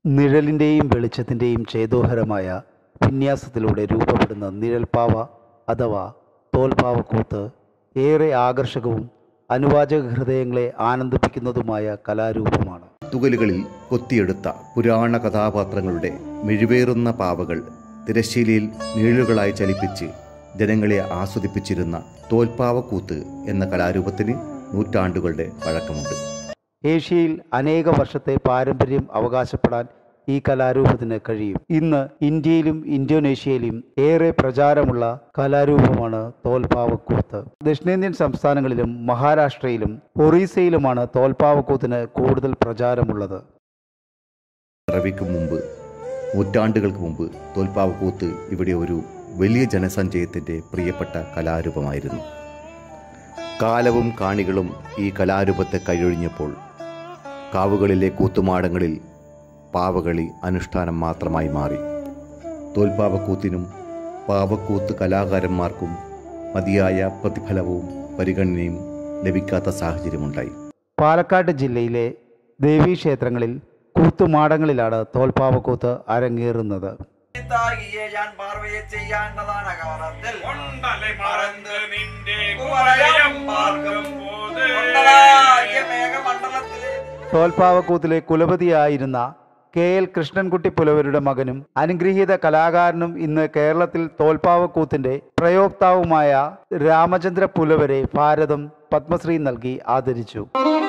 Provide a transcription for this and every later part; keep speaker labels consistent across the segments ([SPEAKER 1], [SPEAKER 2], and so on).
[SPEAKER 1] നിഴലിൻ്റെയും വെളിച്ചത്തിൻ്റെയും ചേതോഹരമായ വിന്യാസത്തിലൂടെ രൂപപ്പെടുന്ന നിഴൽപ്പാവ അഥവാ തോൽപ്പാവക്കൂത്ത് ഏറെ ആകർഷകവും അനുവാചക ഹൃദയങ്ങളെ ആനന്ദിപ്പിക്കുന്നതുമായ കലാരൂപമാണ്
[SPEAKER 2] തുകലുകളിൽ കൊത്തിയെടുത്ത പുരാണ കഥാപാത്രങ്ങളുടെ മിഴിവേറുന്ന പാവകൾ തിരശ്ശീലയിൽ നീളുകളായി ചലിപ്പിച്ച് ജനങ്ങളെ ആസ്വദിപ്പിച്ചിരുന്ന തോൽപ്പാവക്കൂത്ത് എന്ന കലാരൂപത്തിന് നൂറ്റാണ്ടുകളുടെ പഴക്കമുണ്ട്
[SPEAKER 1] ഏഷ്യയിൽ അനേക വർഷത്തെ പാരമ്പര്യം അവകാശപ്പെടാൻ ഈ കലാരൂപത്തിന് കഴിയും ഇന്ന് ഇന്ത്യയിലും ഇന്തോനേഷ്യയിലും ഏറെ പ്രചാരമുള്ള കലാരൂപമാണ് തോൽപ്പാവക്കൂത്ത് ദക്ഷിണേന്ത്യൻ സംസ്ഥാനങ്ങളിലും മഹാരാഷ്ട്രയിലും ഒറീസയിലുമാണ് തോൽപ്പാവക്കൂത്തിന് കൂടുതൽ പ്രചാരമുള്ളത്
[SPEAKER 2] റവിക്ക് മുമ്പ് നൂറ്റാണ്ടുകൾക്ക് മുമ്പ് തോൽപ്പാവക്കൂത്ത് ഇവിടെ ഒരു വലിയ ജനസഞ്ചയത്തിൻ്റെ പ്രിയപ്പെട്ട കലാരൂപമായിരുന്നു കാലവും കാണികളും ഈ കലാരൂപത്തെ കൈയൊഴിഞ്ഞപ്പോൾ കാവുകളിലെ കൂത്തുമാടങ്ങളിൽ പാവകളി അനുഷ്ഠാനം മാത്രമായി മാറി തോൽപ്പാവക്കൂത്തിനും പാവക്കൂത്ത് കലാകാരന്മാർക്കും മതിയായ പ്രതിഫലവും പരിഗണനയും ലഭിക്കാത്ത സാഹചര്യമുണ്ടായി
[SPEAKER 1] പാലക്കാട് ജില്ലയിലെ ദേവീക്ഷേത്രങ്ങളിൽ കൂത്തുമാടങ്ങളിലാണ് തോൽപ്പാവക്കൂത്ത് അരങ്ങേറുന്നത്
[SPEAKER 3] താകിയെ ഞാൻ പാർവയെ ചെയ്യാണ്ടതാണ് കാലത്തിൽ
[SPEAKER 4] കൊണ്ടலை മറந்து നിന്റെ
[SPEAKER 3] കുവലയം പാർക്കും കൊണ്ടലാകിയ മേഘമണ്ഡലത്തിലെ
[SPEAKER 1] തോൽപ്പാവക്കൂത്തിലെ കുലപതിയായിരുന്ന കെ എൽ കൃഷ്ണൻകുട്ടി പുലവരുടെ മകനും അനുഗ്രഹീത കലാകാരനും ഇന്ന് കേരളത്തിൽ തോൽപ്പാവക്കൂത്തിന്റെ പ്രയോക്താവുമായ രാമചന്ദ്ര പുലവരെ ഭാരതം പത്മശ്രീ നൽകി ആദരിച്ചു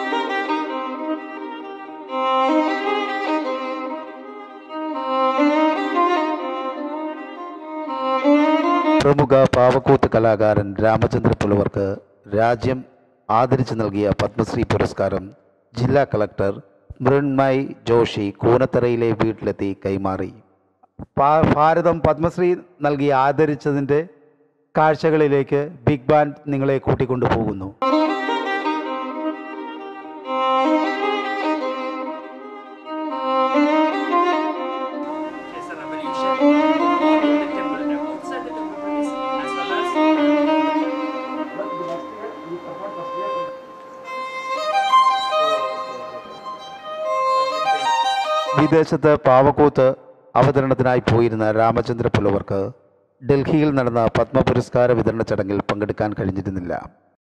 [SPEAKER 1] പ്രമുഖ പാവക്കൂത്ത് കലാകാരൻ രാമചന്ദ്ര പുലവർക്ക് രാജ്യം ആദരിച്ചു നൽകിയ പത്മശ്രീ പുരസ്കാരം ജില്ലാ കളക്ടർ മൃണ്മയ് ജോഷി കൂനത്തറയിലെ വീട്ടിലെത്തി കൈമാറി പാ- ഭാരതം പത്മശ്രീ നൽകി ആദരിച്ചതിൻ്റെ കാഴ്ചകളിലേക്ക് ബിഗ് ബാൻഡ് നിങ്ങളെ കൂട്ടിക്കൊണ്ടുപോകുന്നു
[SPEAKER 5] It's an evolution of the temple and outside the temple place as well as
[SPEAKER 1] വിദേശത്ത് പാവക്കൂത്ത് അവതരണത്തിനായി പോയിരുന്ന രാമചന്ദ്ര പുലവർക്ക് ഡൽഹിയിൽ നടന്ന പത്മ പുരസ്കാര വിതരണ ചടങ്ങിൽ പങ്കെടുക്കാൻ കഴിഞ്ഞിരുന്നില്ല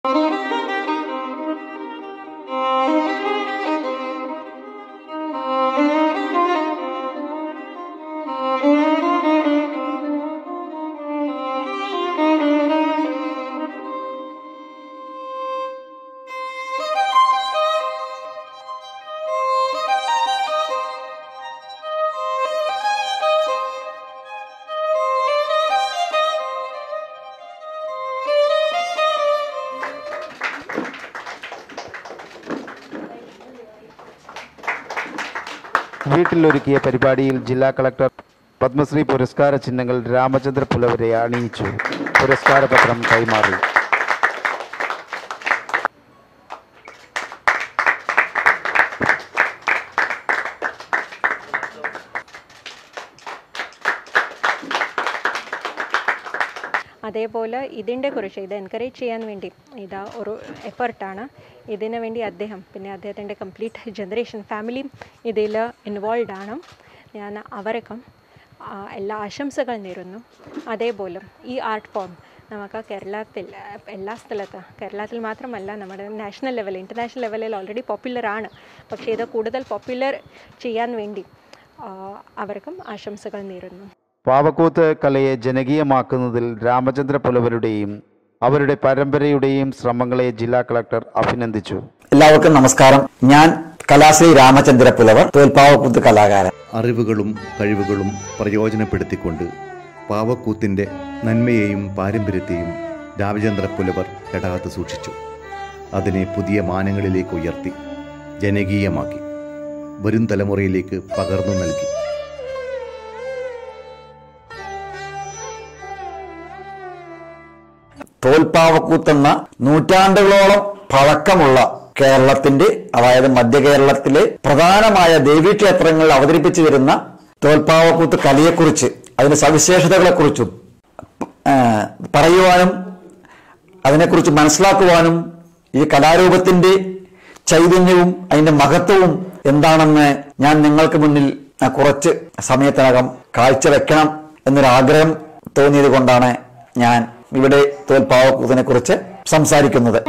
[SPEAKER 1] വീട്ടിലൊരുക്കിയ പരിപാടിയിൽ ജില്ലാ കളക്ടർ പത്മശ്രീ പുരസ്കാര ചിഹ്നങ്ങൾ രാമചന്ദ്ര പുലവരെ അണിയിച്ചു പുരസ്കാര പത്രം കൈമാറി
[SPEAKER 6] അതേപോലെ ഇതിൻ്റെ കുറിച്ച് ഇത് എൻകറേജ് ചെയ്യാൻ വേണ്ടി ഇതാ ഒരു എഫർട്ടാണ് ഇതിന് വേണ്ടി അദ്ദേഹം പിന്നെ അദ്ദേഹത്തിൻ്റെ കംപ്ലീറ്റ് ജനറേഷൻ ഫാമിലിയും ഇതിൽ ഇൻവോൾവ് ആണ് ഞാൻ അവർക്കും ആ, എല്ലാ ആശംസകൾ നേരുന്നു അതേപോലെ ഈ ആർട്ട് ഫോം നമുക്ക് കേരളത്തിൽ ആ, എല്ലാ സ്ഥലത്തും കേരളത്തിൽ മാത്രമല്ല നമ്മുടെ നാഷണൽ ലെവൽ ഇൻ്റർനാഷണൽ ലെവലിൽ ഓൾറെഡി പോപ്പുലർ ആണ് പക്ഷേ ഇത് കൂടുതൽ പോപ്പുലർ ചെയ്യാൻ വേണ്ടി ആ, അവർക്കും ആശംസകൾ നേരുന്നു
[SPEAKER 1] പാവക്കൂത്ത് കലയെ ജനകീയമാക്കുന്നതിൽ രാമചന്ദ്ര പുലവരുടെയും അവരുടെ പരമ്പരയുടെയും ശ്രമങ്ങളെ ജില്ലാ കളക്ടർ അഭിനന്ദിച്ചു
[SPEAKER 7] എല്ലാവർക്കും നമസ്കാരം ഞാൻ കലാശ്രീ രാമചന്ദ്ര പുലവർ തോൽപ്പാവക്കുത്ത് കലാകാരൻ
[SPEAKER 2] അറിവുകളും കഴിവുകളും പ്രയോജനപ്പെടുത്തിക്കൊണ്ട് പാവക്കൂത്തിൻ്റെ നന്മയെയും പാരമ്പര്യത്തെയും രാമചന്ദ്ര പുലവർ കെടാതെ സൂക്ഷിച്ചു അതിനെ പുതിയ മാനങ്ങളിലേക്ക് ഉയർത്തി ജനകീയമാക്കി വരും തലമുറയിലേക്ക് പകർന്നു നൽകി
[SPEAKER 7] തോൽപ്പാവക്കൂത്തെന്ന നൂറ്റാണ്ടുകളോളം പഴക്കമുള്ള കേരളത്തിന്റെ അതായത് മധ്യ കേരളത്തിലെ പ്രധാനമായ ദേവീക്ഷേത്രങ്ങളിൽ അവതരിപ്പിച്ചു വരുന്ന തോൽപ്പാവക്കൂത്ത് കലയെക്കുറിച്ച് അതിന്റെ സവിശേഷതകളെക്കുറിച്ചും ആ, പറയുവാനും അതിനെക്കുറിച്ച് മനസ്സിലാക്കുവാനും ഈ കലാരൂപത്തിന്റെ ചൈതന്യവും അതിന്റെ മഹത്വവും എന്താണെന്ന് ഞാൻ നിങ്ങൾക്ക് മുന്നിൽ ആ, കുറച്ച് സമയത്തിനകം കാഴ്ചവെക്കണം എന്നൊരാഗ്രഹം തോന്നിയത് കൊണ്ടാണ് ഞാൻ ഇവിടെ തോൽപ്പാവക്കൂത്തിനെ കുറിച്ച് സംസാരിക്കുന്നത്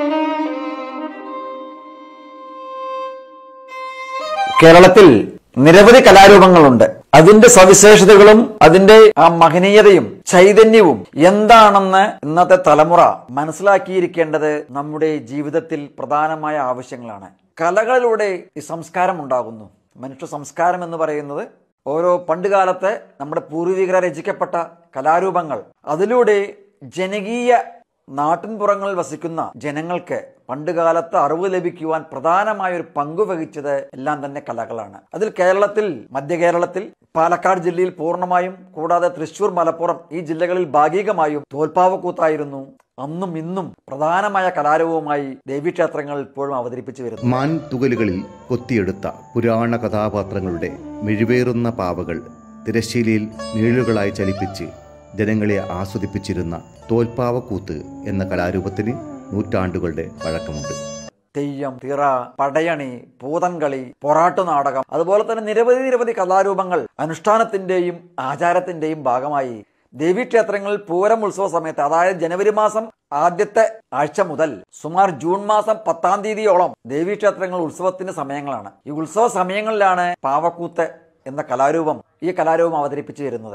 [SPEAKER 7] കേരളത്തിൽ നിരവധി കലാരൂപങ്ങളുണ്ട് അതിന്റെ സവിശേഷതകളും അതിന്റെ ആ മഹനീയതയും ചൈതന്യവും എന്താണെന്ന് ഇന്നത്തെ തലമുറ മനസ്സിലാക്കിയിരിക്കേണ്ടത് നമ്മുടെ ജീവിതത്തിൽ പ്രധാനമായ ആവശ്യങ്ങളാണ് കലകളിലൂടെ ഈ സംസ്കാരം ഉണ്ടാകുന്നു മനുഷ്യ സംസ്കാരം എന്ന് പറയുന്നത് ഓരോ പണ്ടുകാലത്തെ നമ്മുടെ പൂർവികരെ രചിക്കപ്പെട്ട കലാരൂപങ്ങൾ അതിലൂടെ ജനകീയ നാട്ടിൻപുറങ്ങളിൽ വസിക്കുന്ന ജനങ്ങൾക്ക് പണ്ടുകാലത്ത് അറിവ് ലഭിക്കുവാൻ പ്രധാനമായ ഒരു പങ്ക് വഹിച്ചത് എല്ലാം തന്നെ കലകളാണ് അതിൽ കേരളത്തിൽ മധ്യ കേരളത്തിൽ പാലക്കാട് ജില്ലയിൽ പൂർണ്ണമായും കൂടാതെ തൃശൂർ മലപ്പുറം ഈ ജില്ലകളിൽ ഭാഗികമായും തോൽപ്പാവക്കൂത്തായിരുന്നു അന്നും ഇന്നും പ്രധാനമായ കലാരൂപവുമായി ദേവീക്ഷേത്രങ്ങൾ ഇപ്പോഴും അവതരിപ്പിച്ചു വരുന്നു
[SPEAKER 2] മാൻ തുകലുകളിൽ കൊത്തിയെടുത്ത പുരാണ കഥാപാത്രങ്ങളുടെ മിഴിവേറുന്ന പാവകൾ തിരശ്ശീലയിൽ നീളുകളായി ചലിപ്പിച്ച് ജനങ്ങളെ ആസ്വദിപ്പിച്ചിരുന്ന തോൽപ്പാവക്കൂത്ത് എന്ന കലാരൂപത്തിന് നൂറ്റാണ്ടുകളുടെ പഴക്കമുണ്ട്
[SPEAKER 7] തെയ്യം തിറ പടയണി പൂതൻകളി പൊറാട്ടു നാടകം അതുപോലെ തന്നെ നിരവധി നിരവധി കലാരൂപങ്ങൾ അനുഷ്ഠാനത്തിന്റെയും ആചാരത്തിന്റെയും ഭാഗമായി ദേവീക്ഷേത്രങ്ങളിൽ പൂരം ഉത്സവ സമയത്ത് അതായത് ജനുവരി മാസം ആദ്യത്തെ ആഴ്ച മുതൽ സുമാർ ജൂൺ മാസം പത്താം തീയതിയോളം ദേവീക്ഷേത്രങ്ങൾ ഉത്സവത്തിന്റെ സമയങ്ങളാണ് ഈ ഉത്സവ സമയങ്ങളിലാണ് പാവക്കൂത്ത് എന്ന കലാരൂപം ഈ കലാരൂപം അവതരിപ്പിച്ചു വരുന്നത്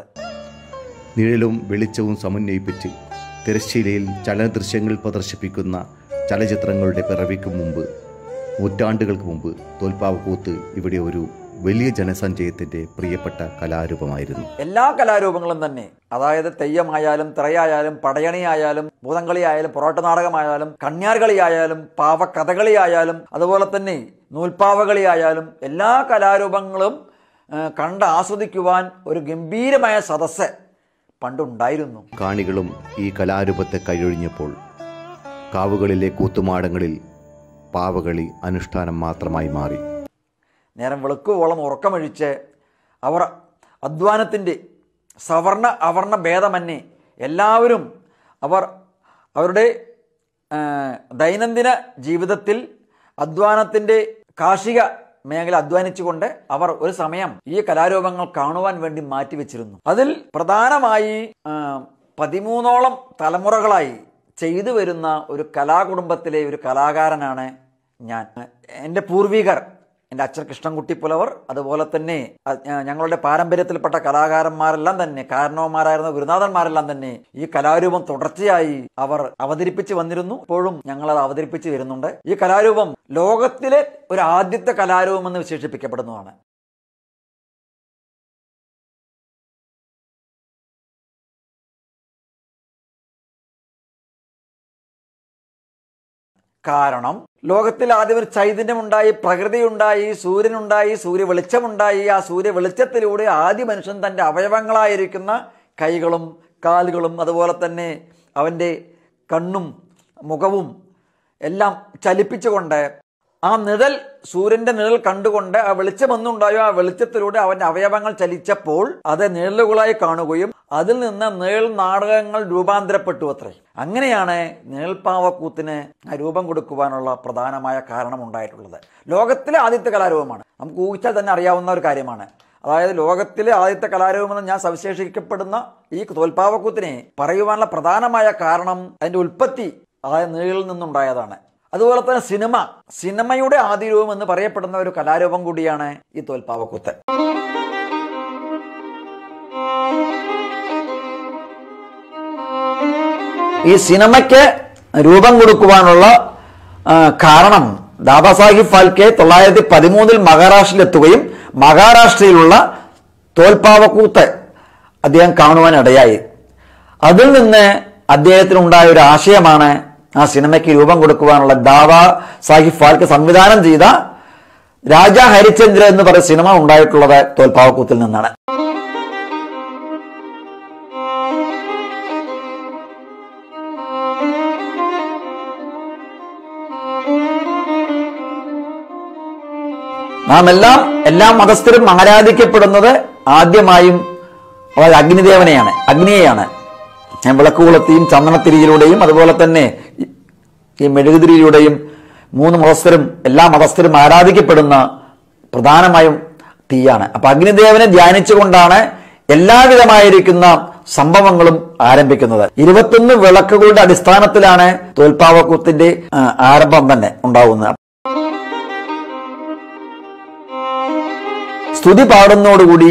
[SPEAKER 2] നിഴലും വെളിച്ചവും സമന്വയിപ്പിച്ച് തിരശ്ശീലയിൽ ചലനദൃശ്യങ്ങൾ പ്രദർശിപ്പിക്കുന്ന ചലച്ചിത്രങ്ങളുടെ പിറവിക്ക് മുമ്പ് നൂറ്റാണ്ടുകൾക്ക് മുമ്പ് തോൽപ്പാവക്കൂത്ത് ഇവിടെ ഒരു വലിയ ജനസഞ്ചയത്തിൻ്റെ പ്രിയപ്പെട്ട കലാരൂപമായിരുന്നു
[SPEAKER 7] എല്ലാ കലാരൂപങ്ങളും തന്നെ അതായത് തെയ്യമായാലും തിറയായാലും പടയണിയായാലും ഭൂതംകളിയായാലും പൊറോട്ട നാടകമായാലും കന്യാർകളിയായാലും പാവക്കഥകളിയായാലും അതുപോലെ തന്നെ നൂൽപ്പാവകളിയായാലും എല്ലാ കലാരൂപങ്ങളും ആ, കണ്ട് ആസ്വദിക്കുവാൻ ഒരു ഗംഭീരമായ സദസ്സ് പണ്ടുണ്ടായിരുന്നു
[SPEAKER 2] കാണികളും ഈ കലാരൂപത്തെ കൈയൊഴിഞ്ഞപ്പോൾ കാവുകളിലെ കൂത്തുമാടങ്ങളിൽ പാവകളി അനുഷ്ഠാനം മാത്രമായി മാറി
[SPEAKER 7] നേരം വെളുക്കുവോളം ഉറക്കമൊഴിച്ച് അവർ അധ്വാനത്തിൻ്റെ സവർണ അവർണ ഭേദമന്യേ എല്ലാവരും അവർ അവരുടെ ആ, ദൈനംദിന ജീവിതത്തിൽ അധ്വാനത്തിൻ്റെ കാർഷിക മേഖല അധ്വാനിച്ചുകൊണ്ട് അവർ ഒരു സമയം ഈ കലാരൂപങ്ങൾ കാണുവാൻ വേണ്ടി മാറ്റിവെച്ചിരുന്നു അതിൽ പ്രധാനമായി ആ, പതിമൂന്നോളം തലമുറകളായി ചെയ്തു വരുന്ന ഒരു കലാകുടുംബത്തിലെ ഒരു കലാകാരനാണ് ഞാൻ എൻ്റെ പൂർവികർ എൻ്റെ അച്ഛൻ കൃഷ്ണൻകുട്ടി പുലവർ അതുപോലെ തന്നെ അ- ഞ- ഞങ്ങളുടെ പാരമ്പര്യത്തിൽപ്പെട്ട കലാകാരന്മാരെല്ലാം തന്നെ കാരണവന്മാരായിരുന്ന ഗുരുനാഥന്മാരെല്ലാം തന്നെ ഈ കലാരൂപം തുടർച്ചയായി അവർ അവതരിപ്പിച്ച് വന്നിരുന്നു ഇപ്പോഴും ഞങ്ങൾ അത് അവതരിപ്പിച്ച് വരുന്നുണ്ട് ഈ കലാരൂപം ലോകത്തിലെ ഒരു ആദ്യത്തെ കലാരൂപം എന്ന് വിശേഷിപ്പിക്കപ്പെടുന്നതാണ് കാരണം ലോകത്തിൽ ആദ്യം ഒരു ചൈതന്യമുണ്ടായി പ്രകൃതി ഉണ്ടായി സൂര്യനുണ്ടായി സൂര്യ വെളിച്ചമുണ്ടായി ആ സൂര്യ വെളിച്ചത്തിലൂടെ ആദ്യ മനുഷ്യൻ തൻ്റെ അവയവങ്ങളായിരിക്കുന്ന കൈകളും കാലുകളും അതുപോലെ തന്നെ അവൻ്റെ കണ്ണും മുഖവും എല്ലാം ചലിപ്പിച്ചുകൊണ്ട് ആ നിഴൽ സൂര്യന്റെ നിഴൽ കണ്ടുകൊണ്ട് ആ വെളിച്ചം ഒന്നുണ്ടായോ ആ വെളിച്ചത്തിലൂടെ അവന്റെ അവയവങ്ങൾ ചലിച്ചപ്പോൾ അത് നിഴലുകളായി കാണുകയും അതിൽ നിന്ന് നിഴൽ നാടകങ്ങൾ രൂപാന്തരപ്പെട്ടു അത്രേ അങ്ങനെയാണ് നിഴൽപ്പാവക്കൂത്തിന് ആ രൂപം കൊടുക്കുവാനുള്ള പ്രധാനമായ കാരണം ഉണ്ടായിട്ടുള്ളത് ലോകത്തിലെ ആദ്യത്തെ കലാരൂപമാണ് നമുക്ക് ഊഹിച്ചാൽ തന്നെ അറിയാവുന്ന ഒരു കാര്യമാണ് അതായത് ലോകത്തിലെ ആദ്യത്തെ കലാരൂപമെന്ന് ഞാൻ സവിശേഷിക്കപ്പെടുന്ന ഈ തോൽപ്പാവക്കൂത്തിനെ പറയുവാനുള്ള പ്രധാനമായ കാരണം അതിന്റെ ഉൽപ്പത്തി അതായത് നീളിൽ നിന്നുണ്ടായതാണ് അതുപോലെ തന്നെ സിനിമ സിനിമയുടെ ആദ്യ രൂപം എന്ന് പറയപ്പെടുന്ന ഒരു കലാരൂപം കൂടിയാണ് ഈ തോൽപ്പാവക്കൂത്ത് ഈ സിനിമയ്ക്ക് രൂപം കൊടുക്കുവാനുള്ള ആ, കാരണം ദാദാസാഹിബ് ഫാൽക്കെ തൊള്ളായിരത്തി പതിമൂന്നിൽ മഹാരാഷ്ട്രയിലെത്തുകയും മഹാരാഷ്ട്രയിലുള്ള തോൽപ്പാവക്കൂത്ത് അദ്ദേഹം കാണുവാനിടയായി അതിൽ നിന്ന് അദ്ദേഹത്തിനുണ്ടായ ഒരു ആശയമാണ് ആ സിനിമയ്ക്ക് രൂപം കൊടുക്കുവാനുള്ള ദാദാ സാഹിബ് ഫാൽക്കെ സംവിധാനം ചെയ്ത രാജാ ഹരിചന്ദ്ര എന്ന് പറയുന്ന സിനിമ ഉണ്ടായിട്ടുള്ളത് തോൽപ്പാവക്കൂത്തിൽ നിന്നാണ് നാം എല്ലാം എല്ലാ മതസ്ഥരും ആരാധിക്കപ്പെടുന്നത് ആദ്യമായും അവർ അഗ്നിദേവനെയാണ് അഗ്നിയെയാണ് ഞാൻ വിളക്കുകുളത്തെയും ചന്ദനത്തിരിയിലൂടെയും അതുപോലെ തന്നെ ഈ- ഈ മെഴുകുതിരിയിലൂടെയും മൂന്ന് മതസ്ഥരും എല്ലാ മതസ്ഥരും ആരാധിക്കപ്പെടുന്ന പ്രധാനമായും തീയാണ് അപ്പൊ അഗ്നിദേവനെ ധ്യാനിച്ചുകൊണ്ടാണ് എല്ലാവിധമായിരിക്കുന്ന സംഭവങ്ങളും ആരംഭിക്കുന്നത് ഇരുപത്തൊന്ന് വിളക്കുകളുടെ അടിസ്ഥാനത്തിലാണ് തോൽപ്പാവക്കൂത്തിന്റെ ആ, ആരംഭം തന്നെ ഉണ്ടാവുന്നത് സ്തുതി പാടുന്നതോടുകൂടി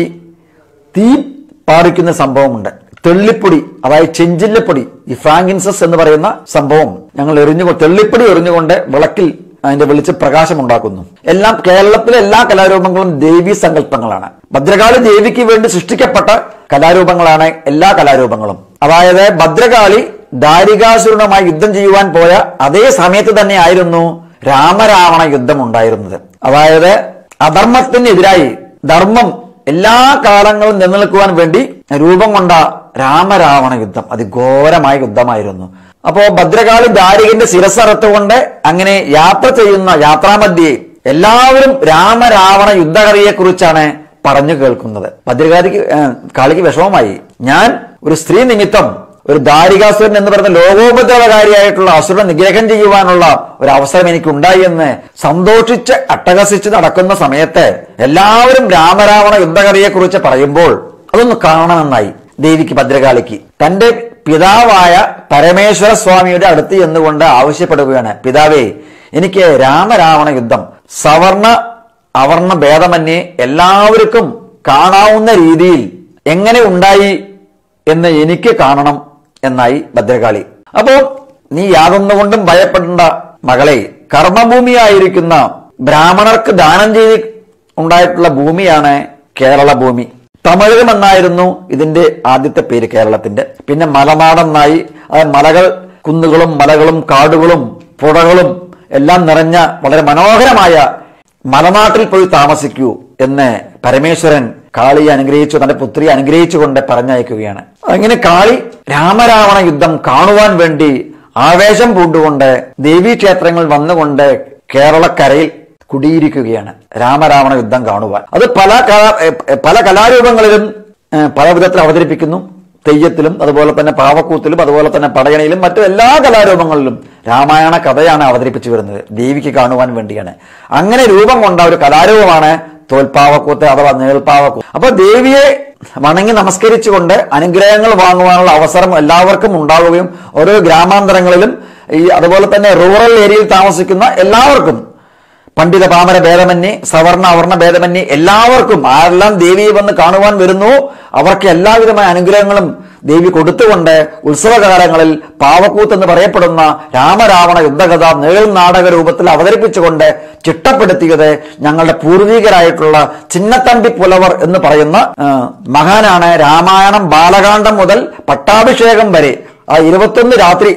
[SPEAKER 7] തീ പാറിക്കുന്ന സംഭവമുണ്ട് തെള്ളിപ്പൊടി അതായത് ചെഞ്ചില്ലപ്പൊടി ഈ ഫ്രാങ്കിൻസസ് എന്ന് പറയുന്ന സംഭവം ഞങ്ങൾ എറിഞ്ഞു തെള്ളിപ്പൊടി എറിഞ്ഞുകൊണ്ട് വിളക്കിൽ അതിന്റെ വെളിച്ച പ്രകാശം ഉണ്ടാക്കുന്നു എല്ലാം കേരളത്തിലെ എല്ലാ കലാരൂപങ്ങളും ദേവീ സങ്കല്പങ്ങളാണ് ഭദ്രകാളി ദേവിക്ക് വേണ്ടി സൃഷ്ടിക്കപ്പെട്ട കലാരൂപങ്ങളാണ് എല്ലാ കലാരൂപങ്ങളും അതായത് ഭദ്രകാളി ദാരികാസുരനുമായി യുദ്ധം ചെയ്യുവാൻ പോയ അതേ സമയത്ത് തന്നെ ആയിരുന്നു രാമരാവണ യുദ്ധം ഉണ്ടായിരുന്നത് അതായത് അധർമ്മത്തിനെതിരായി ധർമ്മം എല്ലാ കാലങ്ങളും നിലനിൽക്കുവാൻ വേണ്ടി രൂപം കൊണ്ട രാമരാവണ യുദ്ധം അതിഘോരമായ യുദ്ധമായിരുന്നു അപ്പോ ഭദ്രകാളി ദാരികന്റെ ശിരസറുത്തുകൊണ്ട് അങ്ങനെ യാത്ര ചെയ്യുന്ന യാത്രാമധ്യേ എല്ലാവരും രാമരാവണ യുദ്ധകറിയെ കുറിച്ചാണ് പറഞ്ഞു കേൾക്കുന്നത് ഭദ്രകാളിക്ക് ഏഹ്, കാളിക്ക് വിഷമമായി ഞാൻ ഒരു സ്ത്രീ നിമിത്തം ഒരു ദാരികാസുരൻ എന്ന് പറയുന്ന ലോകോപദ്രവകാരിയായിട്ടുള്ള അസുരനെ നിഗ്രഹം ചെയ്യുവാനുള്ള ഒരു അവസരം എനിക്ക് ഉണ്ടായി എന്ന് സന്തോഷിച്ച് അട്ടഹസിച്ച് നടക്കുന്ന സമയത്ത് എല്ലാവരും രാമരാവണ യുദ്ധകറിയെ കുറിച്ച് പറയുമ്പോൾ അതൊന്ന് കാണണമെന്നായി ദേവിക്ക് ഭദ്രകാളിക്ക് തന്റെ പിതാവായ പരമേശ്വര സ്വാമിയുടെ അടുത്ത് എന്നുകൊണ്ട് ആവശ്യപ്പെടുകയാണ് പിതാവേ എനിക്ക് രാമരാവണ യുദ്ധം സവർണ അവർണ ഭേദമന്യേ എല്ലാവർക്കും കാണാവുന്ന രീതിയിൽ എങ്ങനെ ഉണ്ടായി എന്ന് എനിക്ക് കാണണം എന്നായി ഭദ്രകാളി അപ്പോ നീ യാതൊന്നുകൊണ്ടും ഭയപ്പെടേണ്ട മകളെ കർമ്മഭൂമിയായിരിക്കുന്ന ബ്രാഹ്മണർക്ക് ദാനം ചെയ്ത് ഉണ്ടായിട്ടുള്ള ഭൂമിയാണ് കേരള ഭൂമി തമിഴകം എന്നായിരുന്നു ഇതിന്റെ ആദ്യത്തെ പേര് കേരളത്തിന്റെ പിന്നെ മലനാടെന്നായി അത് മലകൾ കുന്നുകളും മലകളും കാടുകളും പുഴകളും എല്ലാം നിറഞ്ഞ വളരെ മനോഹരമായ മലനാട്ടിൽ പോയി താമസിക്കൂ എന്ന് പരമേശ്വരൻ കാളിയെ അനുഗ്രഹിച്ചു തന്റെ പുത്രിയെ അനുഗ്രഹിച്ചുകൊണ്ട് പറഞ്ഞയക്കുകയാണ് അങ്ങനെ കാളി രാമരാവണ യുദ്ധം കാണുവാൻ വേണ്ടി ആവേശം പൂണ്ടുകൊണ്ട് ദേവീക്ഷേത്രങ്ങൾ വന്നുകൊണ്ട് കേരളക്കരയിൽ കുടിയിരിക്കുകയാണ് രാമരാവണ യുദ്ധം കാണുവാൻ അത് പല കലാ- എ, എ, പല കലാരൂപങ്ങളിലും ഏ, പല വിധത്തിൽ അവതരിപ്പിക്കുന്നു തെയ്യത്തിലും അതുപോലെ തന്നെ പാവക്കൂത്തിലും അതുപോലെ തന്നെ പടയണിയിലും മറ്റു എല്ലാ കലാരൂപങ്ങളിലും രാമായണ കഥയാണ് അവതരിപ്പിച്ചു വരുന്നത് ദേവിക്ക് കാണുവാൻ വേണ്ടിയാണ് അങ്ങനെ രൂപം കൊണ്ട ഒരു കലാരൂപമാണ് തോൽപ്പാവക്കൂത്ത് അഥവാ നേൽപ്പാവക്കൂത്ത് അപ്പൊ ദേവിയെ വണങ്ങി നമസ്കരിച്ചുകൊണ്ട് അനുഗ്രഹങ്ങൾ വാങ്ങുവാനുള്ള അവസരം എല്ലാവർക്കും ഉണ്ടാവുകയും ഓരോ ഗ്രാമാന്തരങ്ങളിലും ഈ അതുപോലെ തന്നെ റൂറൽ ഏരിയയിൽ താമസിക്കുന്ന എല്ലാവർക്കും പണ്ഡിത പാമര ഭേദമന്യേ സവർണ അവർണ ഭേദമന്യേ എല്ലാവർക്കും ആരെല്ലാം ദേവിയെ വന്ന് കാണുവാൻ വരുന്നു അവർക്ക് എല്ലാവിധമായ അനുഗ്രഹങ്ങളും ദേവി കൊടുത്തുകൊണ്ട് ഉത്സവകാലങ്ങളിൽ പാവക്കൂത്ത് എന്ന് പറയപ്പെടുന്ന രാമരാവണ യുദ്ധകഥ നേൾ നാടക രൂപത്തിൽ അവതരിപ്പിച്ചുകൊണ്ട് ചിട്ടപ്പെടുത്തിയത് ഞങ്ങളുടെ പൂർവികരായിട്ടുള്ള ചിന്നത്തമ്പി പുലവർ എന്ന് പറയുന്ന ആ, മഹാനാണ് രാമായണം ബാലകാന്ഡം മുതൽ പട്ടാഭിഷേകം വരെ ആ ഇരുപത്തൊന്ന് രാത്രി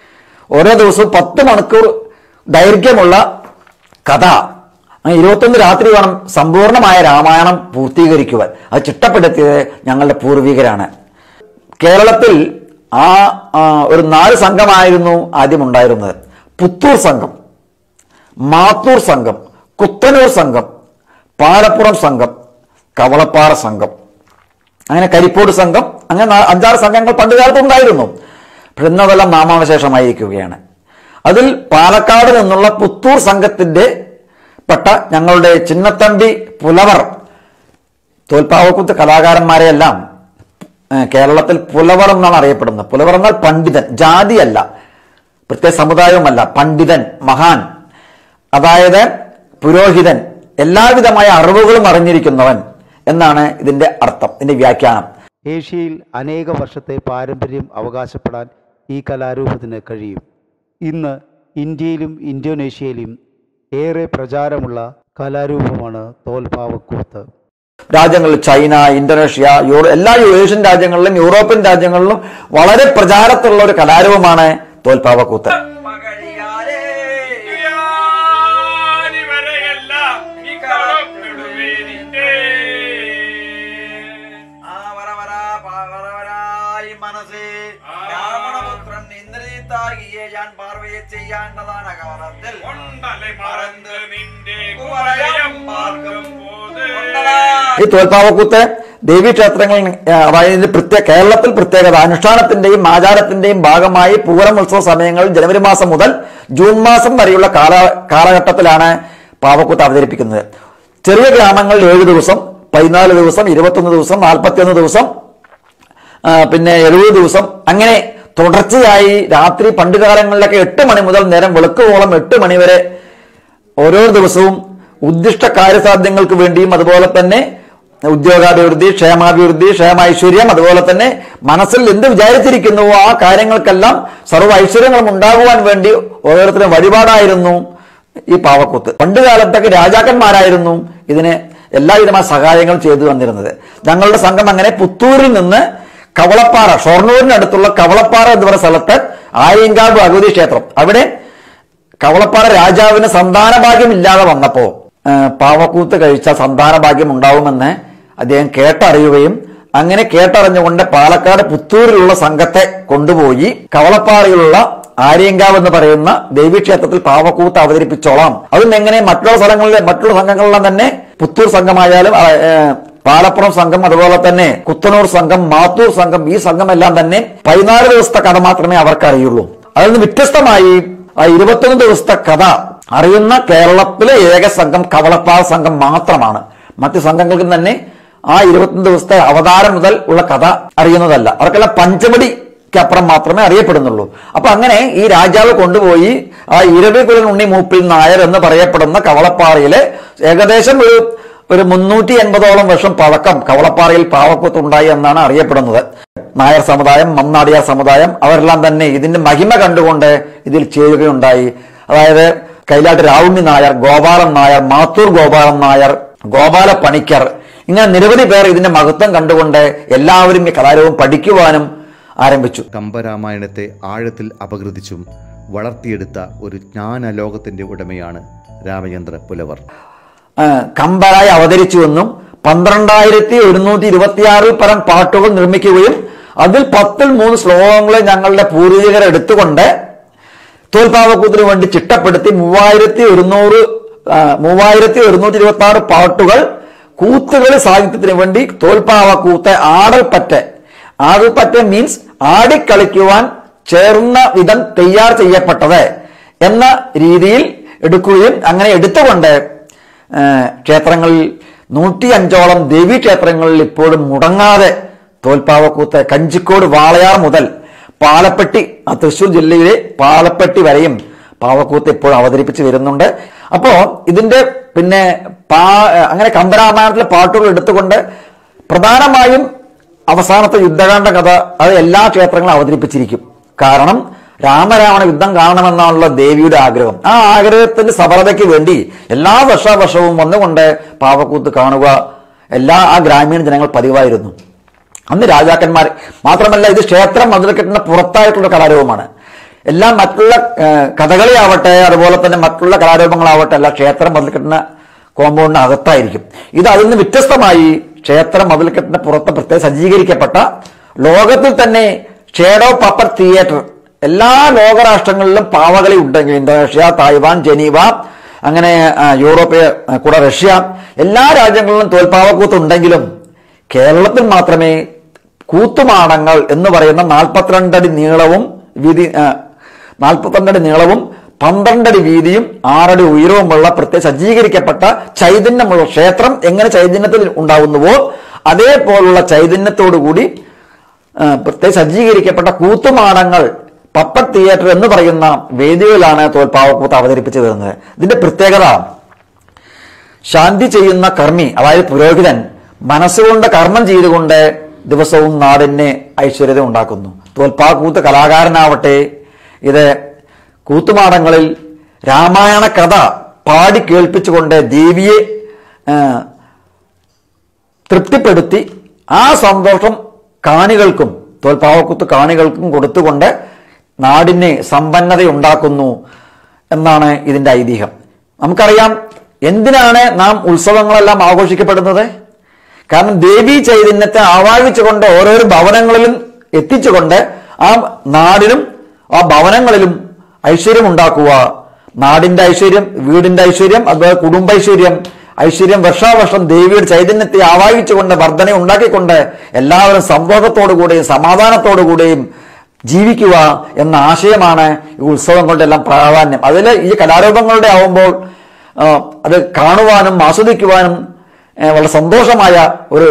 [SPEAKER 7] ഓരോ ദിവസവും പത്ത് മണിക്കൂർ ദൈർഘ്യമുള്ള കഥ അങ്ങനെ ഇരുപത്തൊന്ന് രാത്രി വേണം സമ്പൂർണമായ രാമായണം പൂർത്തീകരിക്കുവാൻ അത് ചിട്ടപ്പെടുത്തിയത് ഞങ്ങളുടെ പൂർവികരാണ് കേരളത്തിൽ ആ ആ, ഒരു നാല് സംഘമായിരുന്നു ആദ്യം ഉണ്ടായിരുന്നത് പുത്തൂർ സംഘം മാത്തൂർ സംഘം കുത്തനൂർ സംഘം പാലപ്പുറം സംഘം കവളപ്പാറ സംഘം അങ്ങനെ കരിപ്പോട് സംഘം അങ്ങനെ നാ- അഞ്ചാറ് സംഘങ്ങൾ പണ്ട് കാലത്ത് ഉണ്ടായിരുന്നു പക്ഷെ ഇന്നതെല്ലാം നാമാവശേഷമായിരിക്കുകയാണ് അതിൽ പാലക്കാട് നിന്നുള്ള പുത്തൂർ സംഘത്തിന്റെ പെട്ട ഞങ്ങളുടെ ചിന്നത്തമ്പി പുലവർ തോൽപ്പാവക്കുത്ത് കലാകാരന്മാരെയെല്ലാം ഏഹ്, കേരളത്തിൽ പുലവർ എന്നാണ് അറിയപ്പെടുന്നത് പുലവർ എന്നാൽ പണ്ഡിതൻ ജാതിയല്ല പ്രത്യേക സമുദായവുമല്ല പണ്ഡിതൻ മഹാൻ അതായത് പുരോഹിതൻ എല്ലാവിധമായ അറിവുകളും അറിഞ്ഞിരിക്കുന്നവൻ എന്നാണ് ഇതിന്റെ അർത്ഥം ഇതിന്റെ വ്യാഖ്യാനം
[SPEAKER 1] ഏഷ്യയിൽ അനേക വർഷത്തെ പാരമ്പര്യം അവകാശപ്പെടാൻ ഈ കലാരൂപത്തിന് കഴിയും ഇന്ന് ഇന്ത്യയിലും ഇന്തോനേഷ്യയിലും ഏറെ പ്രചാരമുള്ള കലാരൂപമാണ് തോൽപ്പാവക്കൂത്ത്
[SPEAKER 7] രാജ്യങ്ങളിൽ ചൈന ഇന്തോനേഷ്യ യൂറോ എല്ലാ ഏഷ്യൻ രാജ്യങ്ങളിലും യൂറോപ്യൻ രാജ്യങ്ങളിലും വളരെ പ്രചാരത്തിലുള്ള ഒരു കലാരൂപമാണ് തോൽപ്പാവക്കൂത്ത്
[SPEAKER 3] മകരിയാരേ
[SPEAKER 4] യാനി വരെയെല്ലാം ഇക്കളപ്പെടുവേനിന്റെ.
[SPEAKER 3] ആ വര വര പ- വര വരായി മനസ്സേ രാവണപുത്രൻ ഇന്ദ്രിയത്താകിയെ ഞാൻ പാർവയെ ചെയ്യാണ്ടതാണ് കാലത്തിൽ
[SPEAKER 4] കൊണ്ടலை മറന്ന് നിന്റെ
[SPEAKER 3] കുവലയം
[SPEAKER 4] കുവലയം പാർക്കും പോത്
[SPEAKER 7] ഈ തോൽപ്പാവക്കൂത്ത് ദേവീക്ഷേത്രങ്ങളിൽ ആ, അതായത് ഇതിന്റെ പ്രത്യേക കേരളത്തിൽ പ്രത്യേകത അനുഷ്ഠാനത്തിന്റെയും ആചാരത്തിന്റെയും ഭാഗമായി പൂരം ഉത്സവ സമയങ്ങളിൽ ജനുവരി മാസം മുതൽ ജൂൺ മാസം വരെയുള്ള കാല കാലഘട്ടത്തിലാണ് പാവക്കൂത്ത് അവതരിപ്പിക്കുന്നത് ചെറിയ ഗ്രാമങ്ങളിൽ ഏഴ് ദിവസം പതിനാല് ദിവസം ഇരുപത്തൊന്ന് ദിവസം നാൽപ്പത്തിയൊന്ന് ദിവസം ആ, പിന്നെ എഴുപത് ദിവസം അങ്ങനെ തുടർച്ചയായി രാത്രി പണ്ട് കാലങ്ങളിലൊക്കെ എട്ട് മണി മുതൽ നേരം വെളുക്കുവോളം എട്ട് മണി വരെ ഓരോ ദിവസവും ഉദ്ദിഷ്ട കാര്യസാധ്യങ്ങൾക്ക് വേണ്ടിയും അതുപോലെ തന്നെ ഉദ്യോഗാഭിവൃദ്ധി ക്ഷേമാഭിവൃദ്ധി ക്ഷേമൈശ്വര്യം അതുപോലെ തന്നെ മനസ്സിൽ എന്ത് വിചാരിച്ചിരിക്കുന്നുവോ ആ കാര്യങ്ങൾക്കെല്ലാം സർവ്വ ഐശ്വര്യങ്ങളും ഉണ്ടാകുവാൻ വേണ്ടി ഓരോരുത്തരും വഴിപാടായിരുന്നു ഈ പാവക്കൂത്ത് പണ്ട് കാലത്തൊക്കെ രാജാക്കന്മാരായിരുന്നു ഇതിന് എല്ലാവിധമായ സഹായങ്ങളും ചെയ്തു വന്നിരുന്നത് ഞങ്ങളുടെ സംഘം അങ്ങനെ പുത്തൂരിൽ നിന്ന് കവളപ്പാറ ഷൊർണൂരിനടുത്തുള്ള കവളപ്പാറ എന്ന് പറയുന്ന സ്ഥലത്ത് ആര്യങ്കാവ് ഭഗവതി ക്ഷേത്രം അവിടെ കവളപ്പാറ രാജാവിന് സന്താന ഭാഗ്യം ഇല്ലാതെ വന്നപ്പോ ആ, പാവക്കൂത്ത് കഴിച്ച സന്താന ഭാഗ്യം ഉണ്ടാവുമെന്ന് അദ്ദേഹം കേട്ടറിയുകയും അങ്ങനെ കേട്ടറിഞ്ഞുകൊണ്ട് പാലക്കാട് പുത്തൂരിലുള്ള സംഘത്തെ കൊണ്ടുപോയി കവളപ്പാറയിലുള്ള ആര്യങ്കാവ് എന്ന് പറയുന്ന ദേവീക്ഷേത്രത്തിൽ പാവക്കൂത്ത് അവതരിപ്പിച്ചോളാം അതും എങ്ങനെ മറ്റുള്ള സ്ഥലങ്ങളിലെ മറ്റുള്ള സംഘങ്ങളെല്ലാം തന്നെ പുത്തൂർ സംഘമായാലും ആ, ഏ, പാലപ്പുറം സംഘം അതുപോലെ തന്നെ കുത്തനൂർ സംഘം മാത്തൂർ സംഘം ഈ സംഘമെല്ലാം തന്നെ പതിനാല് ദിവസത്തെ കഥ മാത്രമേ അവർക്ക് അറിയുള്ളൂ അതിൽ നിന്ന് വ്യത്യസ്തമായി ആ ഇരുപത്തൊന്ന് ദിവസത്തെ കഥ അറിയുന്ന കേരളത്തിലെ ഏക സംഘം കവളപ്പാറ സംഘം മാത്രമാണ് മറ്റു സംഘങ്ങൾക്കും തന്നെ ആ ഇരുപത്തൊന്ന് ദിവസത്തെ അവതാരം മുതൽ ഉള്ള കഥ അറിയുന്നതല്ല അവർക്കെല്ലാം പഞ്ചമടിക്ക് അപ്പുറം മാത്രമേ അറിയപ്പെടുന്നുള്ളൂ അപ്പൊ അങ്ങനെ ഈ രാജാവ് കൊണ്ടുപോയി ആ ഇരവികുലൻ ഉണ്ണി മൂപ്പിൽ നായർ എന്ന് പറയപ്പെടുന്ന കവളപ്പാറയിലെ ഏകദേശം ഒരു ഒരു മുന്നൂറ്റി എൺപതോളം വർഷം പഴക്കം കവളപ്പാറയിൽ പാവക്കൂത്ത് ഉണ്ടായി എന്നാണ് അറിയപ്പെടുന്നത് നായർ സമുദായം മന്നാടിയാർ സമുദായം അവരെല്ലാം തന്നെ ഇതിന്റെ മഹിമ കണ്ടുകൊണ്ട് ഇതിൽ ചേരുകയുണ്ടായി അതായത് കൈലാട്ട് രാവുണ്ണി നായർ ഗോപാലൻ നായർ മാത്തൂർ ഗോപാലൻ നായർ ഗോപാല പണിക്കർ ഇങ്ങനെ നിരവധി പേർ ഇതിന്റെ മഹത്വം കണ്ടുകൊണ്ട് എല്ലാവരും ഈ കലാരൂപം പഠിക്കുവാനും ആരംഭിച്ചു
[SPEAKER 2] കമ്പരാമായണത്തെ ആഴത്തിൽ അപഗ്രഥിച്ചും വളർത്തിയെടുത്ത ഒരു ജ്ഞാനലോകത്തിന്റെ ഉടമയാണ് രാമചന്ദ്ര പുലവർ
[SPEAKER 7] ആ, കമ്പരായി അവതരിച്ചുവെന്നും പന്ത്രണ്ടായിരത്തി ഒരുന്നൂറ്റി ഇരുപത്തിയാറിൽ പരം പാട്ടുകൾ നിർമ്മിക്കുകയും അതിൽ പത്തിൽ മൂന്ന് ശ്ലോകങ്ങളെ ഞങ്ങളുടെ പൂർവികർ എടുത്തുകൊണ്ട് തോൽപ്പാവക്കൂത്തിന് വേണ്ടി ചിട്ടപ്പെടുത്തി മൂവായിരത്തി ഒരുന്നൂറ് ആ, മൂവായിരത്തി ഒരുന്നൂറ്റി ഇരുപത്തി ആറ് പാട്ടുകൾ കൂത്തുകളി സാഹിത്യത്തിന് വേണ്ടി തോൽപ്പാവക്കൂത്ത് ആടൽപ്പറ്റ ആടൽപ്പറ്റ മീൻസ് ആടിക്കളിക്കുവാൻ ചേർന്ന വിധം തയ്യാർ ചെയ്യപ്പെട്ടത് എന്ന രീതിയിൽ എടുക്കുകയും അങ്ങനെ എടുത്തുകൊണ്ട് ആ, ക്ഷേത്രങ്ങളിൽ നൂറ്റി അഞ്ചോളം ദേവീ ക്ഷേത്രങ്ങളിൽ ഇപ്പോഴും മുടങ്ങാതെ തോൽപ്പാവക്കൂത്ത് കഞ്ചിക്കോട് വാളയാർ മുതൽ പാലപ്പെട്ടി ആ തൃശ്ശൂർ ജില്ലയിലെ പാലപ്പെട്ടി വരെയും പാവക്കൂത്ത് ഇപ്പോൾ അവതരിപ്പിച്ച് വരുന്നുണ്ട് അപ്പോ ഇതിന്റെ പിന്നെ പാ അങ്ങനെ കമ്പരാമായണത്തിലെ പാട്ടുകൾ എടുത്തുകൊണ്ട് പ്രധാനമായും അവസാനത്തെ യുദ്ധകാന്ഡ കഥ അത് എല്ലാ ക്ഷേത്രങ്ങളും അവതരിപ്പിച്ചിരിക്കും കാരണം രാമരാവണ യുദ്ധം കാണണമെന്നുള്ള ദേവിയുടെ ആഗ്രഹം ആ ആഗ്രഹത്തിന്റെ സഫലതയ്ക്ക് വേണ്ടി എല്ലാ വർഷാവർഷവും വന്നുകൊണ്ട് പാവക്കൂത്ത് കാണുക എല്ലാ ആ ഗ്രാമീണ ജനങ്ങൾ പതിവായിരുന്നു അന്ന് രാജാക്കന്മാർ മാത്രമല്ല ഇത് ക്ഷേത്രം മതിൽക്കെട്ടിന് പുറത്തായിട്ടുള്ള കലാരൂപമാണ് എല്ലാം മറ്റുള്ള ഏഹ്, കഥകളി ആവട്ടെ അതുപോലെ തന്നെ മറ്റുള്ള കലാരൂപങ്ങളാവട്ടെ എല്ലാം ക്ഷേത്രം മതിൽക്കെട്ടിന് കോമ്പൗണ്ടിന് അകത്തായിരിക്കും ഇത് അതിൽ നിന്ന് വ്യത്യസ്തമായി ക്ഷേത്രം മതിൽക്കെട്ടിന് പുറത്ത് പ്രത്യേകം സജ്ജീകരിക്കപ്പെട്ട ലോകത്തിൽ തന്നെ ഷേഡോ പപ്പർ തിയേറ്റർ എല്ലാ ലോകരാഷ്ട്രങ്ങളിലും പാവകളി ഉണ്ട് ഇന്തോനേഷ്യ തായ്വാൻ ജനീവ അങ്ങനെ ആ, യൂറോപ്പ് ആ, കൂടെ റഷ്യ എല്ലാ രാജ്യങ്ങളിലും തോൽപ്പാവക്കൂത്ത് ഉണ്ടെങ്കിലും കേരളത്തിൽ മാത്രമേ കൂത്തുമാടങ്ങൾ എന്ന് പറയുന്ന നാൽപ്പത്തിരണ്ടടി നീളവും വീതി ആ, നാൽപ്പത്തിരണ്ടടി നീളവും പന്ത്രണ്ടടി വീതിയും ആറടി ഉയരവുമുള്ള പ്രത്യേക സജ്ജീകരിക്കപ്പെട്ട ചൈതന്യമുള്ള ക്ഷേത്രം എങ്ങനെ ചൈതന്യത്തിൽ ഉണ്ടാവുന്നുവോ അതേപോലുള്ള ചൈതന്യത്തോടു കൂടി ആ, പ്രത്യേകം സജ്ജീകരിക്കപ്പെട്ട കൂത്തുമാടങ്ങൾ പപ്പർ തിയേറ്റർ എന്ന് പറയുന്ന വേദികളിലാണ് തോൽപ്പാവക്കൂത്ത് അവതരിപ്പിച്ചു വരുന്നത് ഇതിന്റെ പ്രത്യേകത ശാന്തി ചെയ്യുന്ന കർമ്മി അതായത് പുരോഹിതൻ മനസ്സുകൊണ്ട് കർമ്മം ചെയ്തുകൊണ്ട് ദിവസവും നാടിന് ഐശ്വര്യത ഉണ്ടാക്കുന്നു തോൽപ്പാക്കൂത്ത് കലാകാരനാവട്ടെ ഇത് കൂത്തുമാടങ്ങളിൽ രാമായണ കഥ പാടി കേൾപ്പിച്ചുകൊണ്ട് ദേവിയെ ആ, തൃപ്തിപ്പെടുത്തി ആ സന്തോഷം കാണികൾക്കും തോൽപ്പാവക്കുത്ത് കാണികൾക്കും കൊടുത്തുകൊണ്ട് നാടിന് സമ്പന്നത ഉണ്ടാക്കുന്നു എന്നാണ് ഇതിന്റെ ഐതിഹ്യം നമുക്കറിയാം എന്തിനാണ് നാം ഉത്സവങ്ങളെല്ലാം ആഘോഷിക്കപ്പെടുന്നത് കാരണം ദേവീ ചൈതന്യത്തെ ആവാഹിച്ചുകൊണ്ട് ഓരോരോ ഭവനങ്ങളിലും എത്തിച്ചുകൊണ്ട് ആ നാടിനും ആ ഭവനങ്ങളിലും ഐശ്വര്യം ഉണ്ടാക്കുക നാടിന്റെ ഐശ്വര്യം വീടിന്റെ ഐശ്വര്യം അതുപോലെ കുടുംബൈശ്വര്യം ഐശ്വര്യം വർഷാവർഷം ദേവിയുടെ ചൈതന്യത്തെ ആവാഹിച്ചുകൊണ്ട് വർധന ഉണ്ടാക്കിക്കൊണ്ട് എല്ലാവരും സന്തോഷത്തോടുകൂടിയും സമാധാനത്തോടുകൂടിയും ജീവിക്കുക എന്ന ആശയമാണ് ഈ ഉത്സവങ്ങളുടെ എല്ലാം പ്രാധാന്യം അതിൽ ഈ കലാരൂപങ്ങളുടെ ആവുമ്പോൾ ആ, അത് കാണുവാനും ആസ്വദിക്കുവാനും ഏ, വളരെ സന്തോഷമായ ഒരു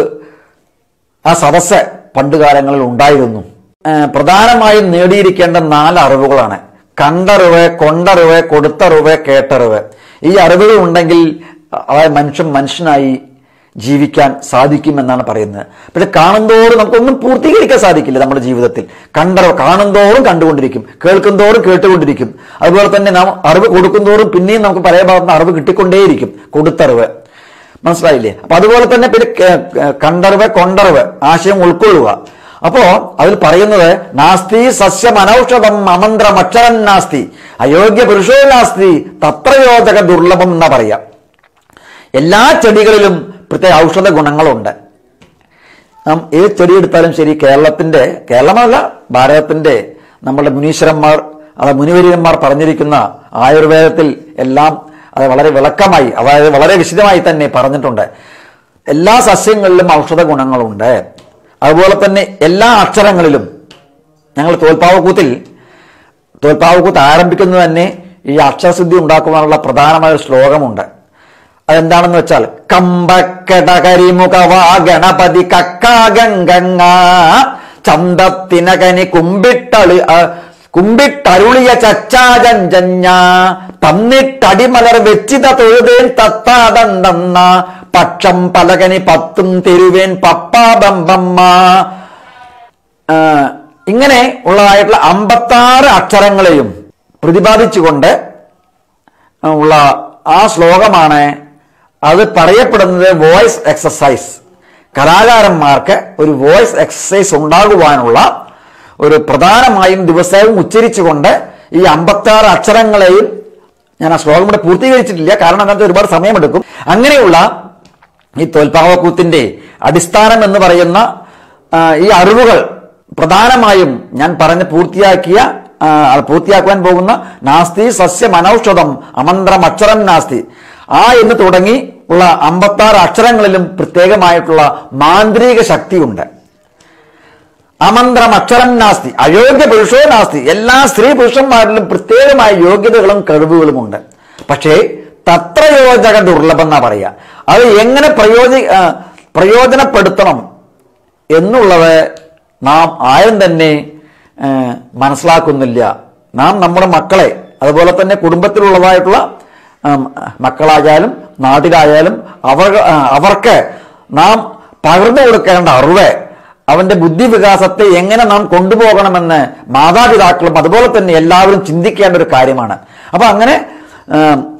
[SPEAKER 7] ആ സദസ്സ് പണ്ടുകാലങ്ങളിൽ ഉണ്ടായിരുന്നു ഏ, പ്രധാനമായും നേടിയിരിക്കേണ്ട നാല് അറിവുകളാണ് കണ്ടറിവ് കൊണ്ടറിവ് കൊടുത്തറിവ് കേട്ടറിവ് ഈ അറിവുകൾ ഉണ്ടെങ്കിൽ അതായത് മനുഷ്യൻ മനുഷ്യനായി ജീവിക്കാൻ സാധിക്കുമെന്നാണ് പറയുന്നത് പക്ഷെ കാണുന്തോറും നമുക്കൊന്നും പൂർത്തീകരിക്കാൻ സാധിക്കില്ല നമ്മുടെ ജീവിതത്തിൽ കണ്ടറിവ് കാണുന്തോറും കണ്ടുകൊണ്ടിരിക്കും കേൾക്കുന്തോറും കേട്ടുകൊണ്ടിരിക്കും അതുപോലെ തന്നെ നാം അറിവ് കൊടുക്കുന്തോറും പിന്നെയും നമുക്ക് പല ഭാഗത്ത് നിന്ന് അറിവ് കിട്ടിക്കൊണ്ടേയിരിക്കും കൊടുത്തറിവ് മനസ്സിലായില്ലേ അപ്പൊ അതുപോലെ തന്നെ പിന്നെ കേ- കേ- കണ്ടറിവ് കൊണ്ടറിവ് ആശയം ഉൾക്കൊള്ളുക അപ്പോ അതിൽ പറയുന്നത് നാസ്തി സസ്യം അനൌഷധം അമന്ത്രം അക്ഷരം നാസ്തി അയോഗ്യ പുരുഷോ നാസ്തി തത്രയോജക ദുർലഭം എന്നാ പറയാ എല്ലാ ചെടികളിലും പ്രത്യേക ഔഷധ ഗുണങ്ങളുണ്ട് നാം ഏത് ചെടി എടുത്താലും ശരി കേരളത്തിന്റെ കേരളമല്ല ഭാരതത്തിന്റെ നമ്മുടെ മുനീശ്വരന്മാർ അത് മുനിവര്യന്മാർ പറഞ്ഞിരിക്കുന്ന ആയുർവേദത്തിൽ എല്ലാം അത് വളരെ വിളക്കമായി അതായത് വളരെ വിശദമായി തന്നെ പറഞ്ഞിട്ടുണ്ട് എല്ലാ സസ്യങ്ങളിലും ഔഷധ ഗുണങ്ങളുണ്ട് അതുപോലെ തന്നെ എല്ലാ അക്ഷരങ്ങളിലും ഞങ്ങൾ തോൽപ്പാവക്കൂത്തിൽ തോൽപ്പാവക്കൂത്ത് ആരംഭിക്കുന്നത് തന്നെ ഈ അക്ഷരസിദ്ധി ഉണ്ടാക്കുവാനുള്ള പ്രധാനമായ ഒരു ശ്ലോകമുണ്ട് അതെന്താണെന്ന് വെച്ചാൽ കമ്പക്കടകരിമുഖവാ ഗണപതി കക്കാഗംഗങ്ങ ചന്തത്തിനകനി കുമ്പിട്ടളി ആ, കുമ്പിട്ടരുളിയ ചച്ചാജഞ്ചഞ്ഞ തന്നിട്ടടിമലർ വെച്ചിത തൊഴുതേൻ തത്താടന്തന്ന പക്ഷം പലകനി പത്തും തെരുവേൻ പപ്പാബമ്പമ്മ ആ, ഇങ്ങനെ ഉള്ളതായിട്ടുള്ള അമ്പത്താറ് അക്ഷരങ്ങളെയും പ്രതിപാദിച്ചുകൊണ്ട് ഉള്ള ആ ശ്ലോകമാണ് അത് പറയപ്പെടുന്നത് വോയിസ് എക്സസൈസ് കലാകാരന്മാർക്ക് ഒരു വോയിസ് എക്സസൈസ് ഉണ്ടാകുവാനുള്ള ഒരു പ്രധാനമായും ദിവസവും ഉച്ചരിച്ചുകൊണ്ട് ഈ അമ്പത്താറ് അക്ഷരങ്ങളെയും ഞാൻ ആ ശ്ലോകം കൂടെ പൂർത്തീകരിച്ചിട്ടില്ല കാരണം അതിനകത്ത് ഒരുപാട് സമയമെടുക്കും അങ്ങനെയുള്ള ഈ തോൽപ്പാവക്കൂത്തിന്റെ അടിസ്ഥാനം എന്ന് പറയുന്ന ആ, ഈ അറിവുകൾ പ്രധാനമായും ഞാൻ പറഞ്ഞ് പൂർത്തിയാക്കിയ ആ, പൂർത്തിയാക്കുവാൻ പോകുന്ന നാസ്തി സസ്യം അനൌഷധം അമന്ത്രം അക്ഷരം നാസ്തി ആ എന്ന് തുടങ്ങി ഉള്ള അമ്പത്താറ് അക്ഷരങ്ങളിലും പ്രത്യേകമായിട്ടുള്ള മാന്ത്രിക ശക്തിയുണ്ട് അമന്ത്രം അക്ഷരം നാസ്തി അയോഗ്യ പുരുഷോ നാസ്തി എല്ലാ സ്ത്രീ പുരുഷന്മാരിലും പ്രത്യേകമായ യോഗ്യതകളും കഴിവുകളുമുണ്ട് പക്ഷേ തത്രയോജക ദുർലഭം എന്നാ പറയുക അത് എങ്ങനെ പ്രയോജ ആ, പ്രയോജനപ്പെടുത്തണം എന്നുള്ളത് നാം ആരും തന്നെ ആ, മനസ്സിലാക്കുന്നില്ല നാം നമ്മുടെ മക്കളെ അതുപോലെ തന്നെ കുടുംബത്തിലുള്ളതായിട്ടുള്ള ആ, മക്കളായാലും നാട്ടിലായാലും അവർ ആ, അവർക്ക് നാം പകർന്നു കൊടുക്കേണ്ട അറിവ് അവന്റെ ബുദ്ധിവികാസത്തെ എങ്ങനെ നാം കൊണ്ടുപോകണമെന്ന് മാതാപിതാക്കളും അതുപോലെ തന്നെ എല്ലാവരും ചിന്തിക്കേണ്ട ഒരു കാര്യമാണ് അപ്പൊ അങ്ങനെ ആ,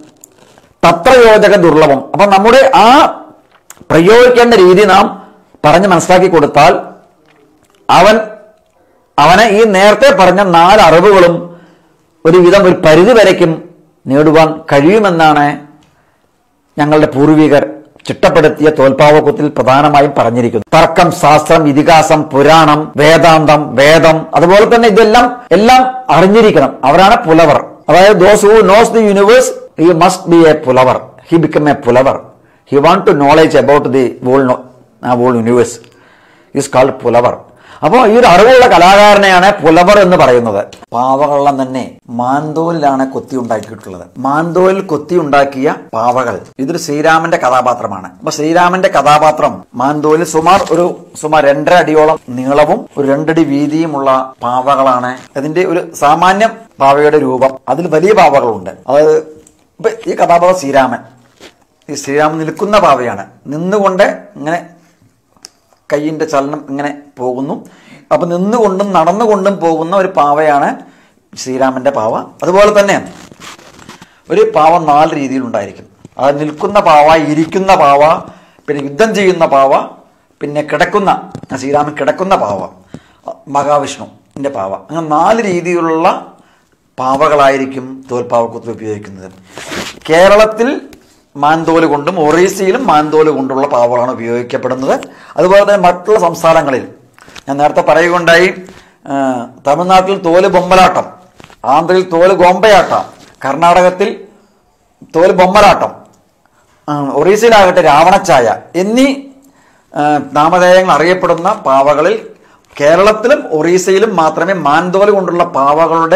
[SPEAKER 7] തത്രയോജക ദുർലഭം അപ്പൊ നമ്മുടെ ആ പ്രയോഗിക്കേണ്ട രീതി നാം പറഞ്ഞ് മനസ്സിലാക്കി കൊടുത്താൽ അവൻ അവനെ ഈ നേരത്തെ പറഞ്ഞ നാല് അറിവുകളും ഒരുവിധം ഒരു പരിധി വരയ്ക്കും നേടുവാൻ കഴിയുമെന്നാണ് ഞങ്ങളുടെ പൂർവികർ ചിട്ടപ്പെടുത്തിയ തോൽപ്പാവക്കുത്തിൽ പ്രധാനമായും പറഞ്ഞിരിക്കുന്നു തർക്കം ശാസ്ത്രം ഇതിഹാസം പുരാണം വേദാന്തം വേദം അതുപോലെ തന്നെ ഇതെല്ലാം എല്ലാം അറിഞ്ഞിരിക്കണം അവരാണ് പുലവർ അതായത് those who knows the universe he must be a pulavar he become a pulavar he want to knowledge about the whole whole universe is called pulavar അപ്പോൾ ഈ ഒരു അറിവുള്ള കലാകാരനെയാണ് പുലവർ എന്ന് പറയുന്നത് പാവകളെല്ലാം തന്നെ മാന്തോലിലാണ് കൊത്തി ഉണ്ടാക്കിയിട്ടുള്ളത് മാന്തോലിൽ കൊത്തി ഉണ്ടാക്കിയ പാവകൾ ഇതൊരു ശ്രീരാമന്റെ കഥാപാത്രമാണ് അപ്പൊ ശ്രീരാമന്റെ കഥാപാത്രം മാന്തോലിൽ സുമാർ ഒരു സുമാർ രണ്ടര അടിയോളം നീളവും ഒരു രണ്ടടി വീതിയുമുള്ള പാവകളാണ് അതിന്റെ ഒരു സാമാന്യം പാവയുടെ രൂപം അതിൽ വലിയ പാവകളുണ്ട് അതായത് ഇപ്പൊ ഈ കഥാപാത്രം ശ്രീരാമൻ ഈ ശ്രീരാമൻ നിൽക്കുന്ന പാവയാണ് നിന്നുകൊണ്ട് ഇങ്ങനെ കൈയിന്റെ ചലനം ഇങ്ങനെ പോകുന്നു അപ്പൊ നിന്നുകൊണ്ടും നടന്നുകൊണ്ടും പോകുന്ന ഒരു പാവയാണ് ശ്രീരാമന്റെ പാവ അതുപോലെ തന്നെ ഒരു പാവ നാല് രീതിയിൽ ഉണ്ടായിരിക്കും അത് നിൽക്കുന്ന പാവ ഇരിക്കുന്ന പാവ പിന്നെ യുദ്ധം ചെയ്യുന്ന പാവ പിന്നെ കിടക്കുന്ന ശ്രീരാമൻ കിടക്കുന്ന പാവ മഹാവിഷ്ണുവിന്റെ പാവ അങ്ങനെ നാല് രീതിയിലുള്ള പാവകളായിരിക്കും തോൽപ്പാവക്കുത്തിൽ ഉപയോഗിക്കുന്നത് കേരളത്തിൽ മാന്തോല് കൊണ്ടും ഒറീസയിലും മാന്തോല് കൊണ്ടുള്ള പാവകളാണ് ഉപയോഗിക്കപ്പെടുന്നത് അതുപോലെ തന്നെ മറ്റുള്ള സംസ്ഥാനങ്ങളിൽ ഞാൻ നേരത്തെ പറയുകയുണ്ടായി ആ, തമിഴ്നാട്ടിൽ തോല് ബൊമ്മലാട്ടം ആന്ധ്രയിൽ തോല് ഗോമ്പയാട്ടം കർണാടകത്തിൽ തോല് ബൊമ്മലാട്ടം ആ, ഒറീസയിലാകട്ടെ രാവണച്ചായ എന്നീ ആ, നാമധേയങ്ങൾ അറിയപ്പെടുന്ന പാവകളിൽ കേരളത്തിലും ഒറീസയിലും മാത്രമേ മാൻതോല് കൊണ്ടുള്ള പാവകളുടെ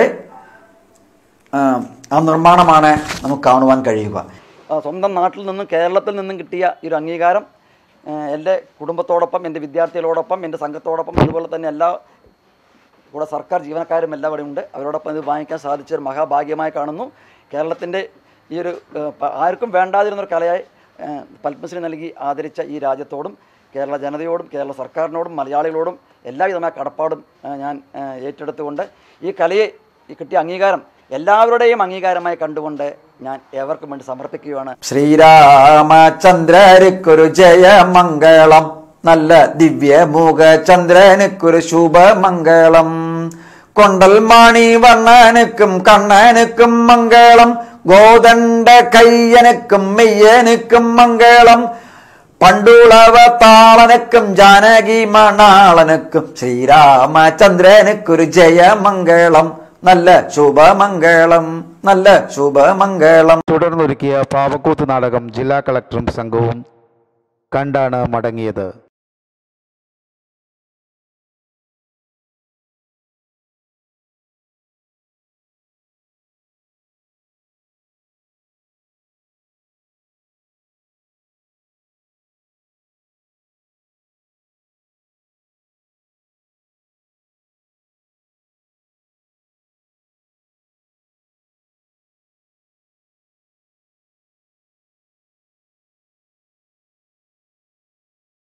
[SPEAKER 7] ആ, ആ നിർമ്മാണമാണ് നമുക്ക് കാണുവാൻ കഴിയുക ആ, സ്വന്തം നാട്ടിൽ നിന്നും കേരളത്തിൽ നിന്നും കിട്ടിയ ഈ ഒരു അംഗീകാരം ഏഹ് എൻ്റെ കുടുംബത്തോടൊപ്പം എൻ്റെ വിദ്യാർത്ഥികളോടൊപ്പം എൻ്റെ സംഘത്തോടൊപ്പം അതുപോലെ തന്നെ എല്ലാ കൂടെ സർക്കാർ ജീവനക്കാരും എല്ലാം ഇവിടെ ഉണ്ട് അവരോടൊപ്പം ഇത് വാങ്ങിക്കാൻ സാധിച്ച ഒരു മഹാഭാഗ്യമായി കാണുന്നു കേരളത്തിൻ്റെ ഈ ഒരു ഏഹ്, പ- ആർക്കും വേണ്ടാതിരുന്നൊരു കലയായി ഏഹ്, പത്മശ്രീ നൽകി ആദരിച്ച ഈ രാജ്യത്തോടും കേരള ജനതയോടും കേരള സർക്കാരിനോടും മലയാളികളോടും എല്ലാവിധമായ കടപ്പാടും ഏഹ്, ഞാൻ ഏഹ്, ഏറ്റെടുത്തുകൊണ്ട് ഈ കലയെ ഈ കിട്ടിയ അംഗീകാരം എല്ലാവരുടെയും അംഗീകാരമായി കണ്ടുകൊണ്ട് ഞാൻ ഏവർക്കും വേണ്ടി സമർപ്പിക്കുകയാണ് ശ്രീരാമചന്ദ്രർക്കൊരു ജയമംഗളം നല്ല ദിവ്യമുഖ ചന്ദ്രനുക്കൊരു ശുഭമംഗളം കൊണ്ടൽ മാണി വർണ്ണനുക്കും കണ്ണനുക്കും മംഗളം ഗോദണ്ഡ കയ്യനുക്കും മെയ്യനുക്കും മംഗളം പണ്ടുളവ താളനക്കും ജാനകി മണാളനക്കും ശ്രീരാമചന്ദ്രനുക്കൊരു ജയമംഗളം നല്ല ശുഭമംഗളം നല്ല ശുഭമംഗളം
[SPEAKER 1] തുടർന്നൊരുക്കിയ പാവക്കൂത്ത് നാടകം ജില്ലാ കളക്ടറും സംഘവും കണ്ടാണ് മടങ്ങിയത്